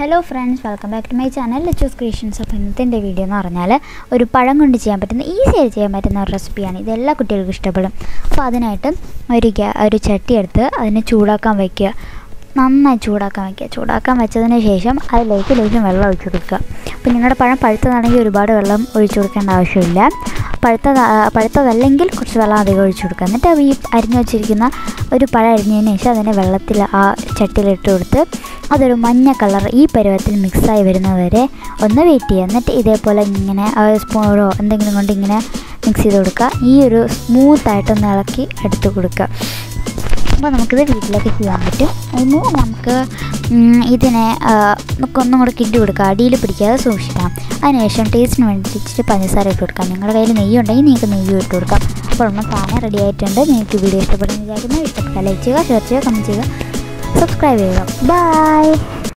hello friends welcome back to my channel Lechos creations അപ്പോൾ ഇന്നത്തെ എൻ്റെ വീഡിയോ എന്ന് പറഞ്ഞാൽ ഒരു പഴം കൊണ്ട് ചെയ്യാൻ പറ്റുന്ന ഈസി ആയിട്ട് ചെയ്യാൻ പറ്റുന്ന ഒരു റെസിപ്പിയാണ് ഇത് എല്ലാ കുട്ടികൾക്കും ഇഷ്ടപ്പെടും അപ്പോൾ അതിനായിട്ട് ഒരു ഗ്യാ ഒരു ചട്ടി എടുത്ത് അതിനെ ചൂടാക്കാൻ വയ്ക്കുക നന്നായി ചൂടാക്കാൻ വയ്ക്കുക ചൂടാക്കാൻ വെച്ചതിന് ശേഷം അതിലേക്ക് ലേശം വെള്ളം ഒഴിച്ചു കൊടുക്കുക അപ്പോൾ നിങ്ങളുടെ പഴം പഴുത്തതാണെങ്കിൽ ഒരുപാട് വെള്ളം ഒഴിച്ചു കൊടുക്കേണ്ട ആവശ്യമില്ല പഴുത്ത പഴുത്തതല്ലെങ്കിൽ കുറച്ച് വെള്ളം അധികം ഒഴിച്ചു കൊടുക്കുക എന്നിട്ട് ഈ അരിഞ്ഞു വെച്ചിരിക്കുന്ന ഒരു പഴം അരിഞ്ഞതിന് ശേഷം അതിനെ വെള്ളത്തിൽ ആ ചട്ടിയിലിട്ട് കൊടുത്ത് അതൊരു മഞ്ഞ കളർ ഈ പരുവത്തിൽ മിക്സായി വരുന്നവരെ ഒന്ന് വെയിറ്റ് ചെയ്യുക എന്നിട്ട് ഇതേപോലെ ഇങ്ങനെ സ്പൂണോ എന്തെങ്കിലും കൊണ്ട് ഇങ്ങനെ മിക്സ് ചെയ്ത് കൊടുക്കുക ഈ ഒരു സ്മൂത്തായിട്ടൊന്ന് ഇളക്കി എടുത്ത് കൊടുക്കുക അപ്പോൾ നമുക്കിത് വീട്ടിലേക്ക് ചെയ്യാൻ പറ്റും ഇനി നമുക്ക് ഇതിനെ നമുക്ക് ഒന്നും കൂടെ കിണ്ടി കൊടുക്കുക അടിയിൽ പിടിക്കാതെ സൂക്ഷിക്കാം അതിനുശേഷം ടേസ്റ്റിന് വേണ്ടി ഇച്ചിരി പഞ്ചസാര ഇട്ട് കൊടുക്കാം നിങ്ങളുടെ കയ്യിൽ നെയ്യ് ഉണ്ടെങ്കിൽ നിങ്ങൾക്ക് നെയ്യ് ഇട്ട് കൊടുക്കാം അപ്പോൾ നമ്മൾ സാധനം റെഡി ആയിട്ടുണ്ട് നിങ്ങൾക്ക് വീഡിയോ ഇഷ്ടപ്പെടുന്ന വിചാരിക്കുന്നു ഇഷ്ടപ്പെട്ടാൽ ലൈക്ക് ചെയ്യുക ഷെയർ ചെയ്യുക കമൻറ്റ് ചെയ്യുക സബ്സ്ക്രൈബ് ചെയ്യുക ബൈ